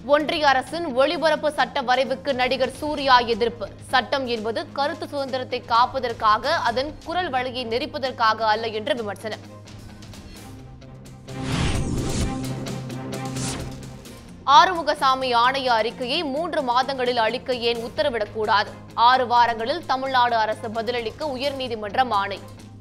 ஒன்றிய அரசின் ஒளிபரப்பு சட்ட வரைவுக்கு நடிகர் சூர்யா எதிர்ப்பு சட்டம் என்பது கருத்து சுதந்திரத்தை காப்பதற்காக அதன் குரல் வழியை நெறிப்பதற்காக அல்ல என்று விமர்சனம் ஆறுமுகசாமி ஆணைய அறிக்கையை மூன்று மாதங்களில் அளிக்க ஏன் உத்தரவிடக்கூடாது ஆறு வாரங்களில் தமிழ்நாடு அரசு பதிலளிக்க உயர்நீதிமன்றம் ஆணை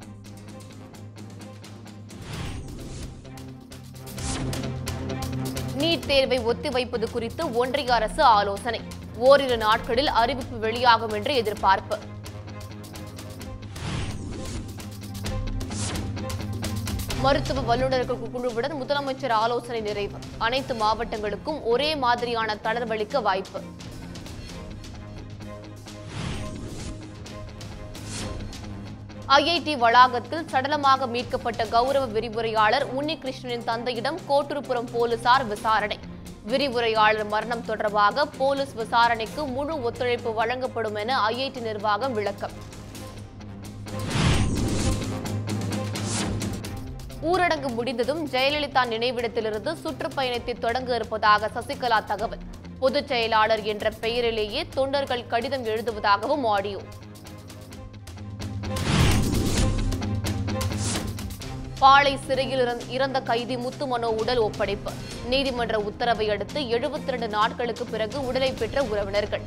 நீட் தேர்வை ஒத்திவைப்பது குறித்து ஒன்றிய அரசு ஆலோசனை ஓரிரு நாட்களில் அறிவிப்பு வெளியாகும் என்று எதிர்பார்ப்பு மருத்துவ வல்லுநர்கள் குழுவுடன் முதலமைச்சர் ஆலோசனை நிறைவு அனைத்து மாவட்டங்களுக்கும் ஒரே மாதிரியான தளர்வளிக்க வாய்ப்பு ஐஐடி வளாகத்தில் சடலமாக மீட்கப்பட்ட கௌரவ விரிவுரையாளர் உன்னிகிருஷ்ணனின் தந்தையிடம் கோட்டூர்புரம் போலீசார் விசாரணை விரிவுரையாளர் மரணம் தொடர்பாக போலீஸ் விசாரணைக்கு முழு ஒத்துழைப்பு வழங்கப்படும் என ஐஐடி நிர்வாகம் விளக்கம் ஊரடங்கு முடிந்ததும் ஜெயலலிதா நினைவிடத்திலிருந்து சுற்றுப்பயணத்தை தொடங்க இருப்பதாக சசிகலா தகவல் பொதுச் செயலாளர் என்ற பெயரிலேயே தொண்டர்கள் கடிதம் எழுதுவதாகவும் ஆடியோ பாளை சிறையில் இறந்த- இறந்த கைதி முத்துமனோ உடல் ஒப்படைப்பு நீதிமன்ற உத்தரவை அடுத்து 72 நாட்களுக்கு பிறகு உடலை பெற்ற உறவினர்கள்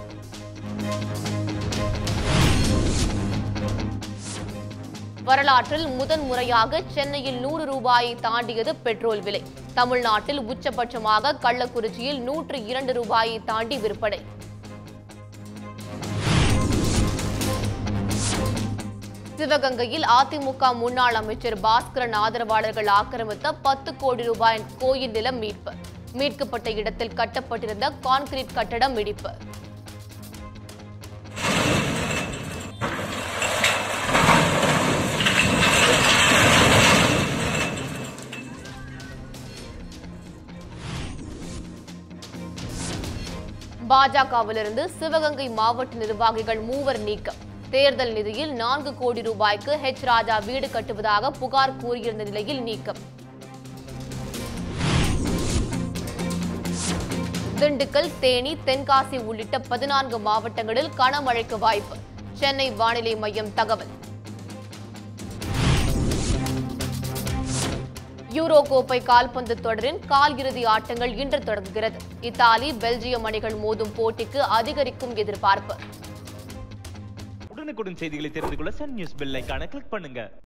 வரலாற்றில் முதன் முறையாக சென்னையில் நூறு ரூபாயை தாண்டியது பெட்ரோல் விலை தமிழ்நாட்டில் உச்சபட்சமாக கள்ளக்குறிச்சியில் நூற்று இரண்டு ரூபாயை தாண்டி விற்பனை சிவகங்கையில் அதிமுக முன்னாள் அமைச்சர் பாஸ்கரன் ஆதரவாளர்கள் ஆக்கிரமித்த பத்து கோடி ரூபாய் கோயில் நிலம் மீட்பு மீட்கப்பட்ட இடத்தில் கட்டப்பட்டிருந்த கான்கிரீட் கட்டடம் இடிப்பு பாஜகவிலிருந்து சிவகங்கை மாவட்ட நிர்வாகிகள் மூவர் நீக்கம் தேர்தல் நிதியில் நான்கு கோடி ரூபாய்க்கு ஹெச் ராஜா வீடு கட்டுவதாக புகார் கூறியிருந்த நிலையில் நீக்கம் திண்டுக்கல் தேனி தென்காசி உள்ளிட்ட பதினான்கு மாவட்டங்களில் கனமழைக்கு வாய்ப்பு சென்னை வானிலை மையம் தகவல் யூரோ கோப்பை கால்பந்து தொடரின் கால் இறுதி ஆட்டங்கள் இன்று தொடங்குகிறது இத்தாலி பெல்ஜியம் அணிகள் மோதும் போட்டிக்கு அதிகரிக்கும் எதிர்பார்ப்பு உடனுக்குடன் செய்திகளை தெரிந்து கொள்ள சன் நியூஸ் பெல் ஐகானை கிளிக் பண்ணுங்க